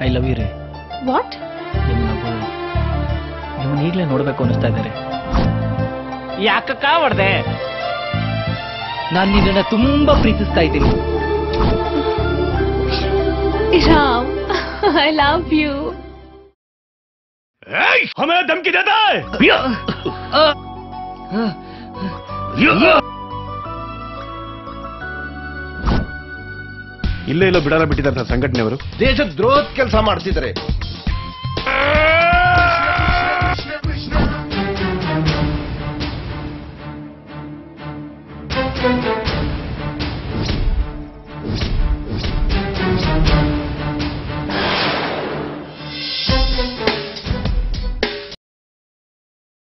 I love you ರೀ what ನಿಮ್ಮ ನಗು ನಿಮ್ಮನ್ನ ಈಗಲೇ ನೋಡ್ಬೇಕು ಅನಿಸ್ತಾ ಇದ್ದಾರೆ ಯಾಕಕ್ಕ ಹೊಡ್ದೆ ನಾನು ನಿನ್ನನ್ನ ತುಂಬಾ ಪ್ರೀತಿಸ್ತಾ ಇದ್ದೀನಿ ರಾಮ್ ಐ ಲವ್ ಯು हमें धमकी देता है ಇಲ್ಲೇ ಇಲ್ಲೋ ಬಿಡಾರ ಬಿಟ್ಟಿದ್ದಾರೆ ಸರ್ ಸಂಘಟನೆಯವರು ದೇಶದ ದ್ರೋಹದ ಕೆಲಸ ಮಾಡ್ತಿದ್ದಾರೆ Thank you.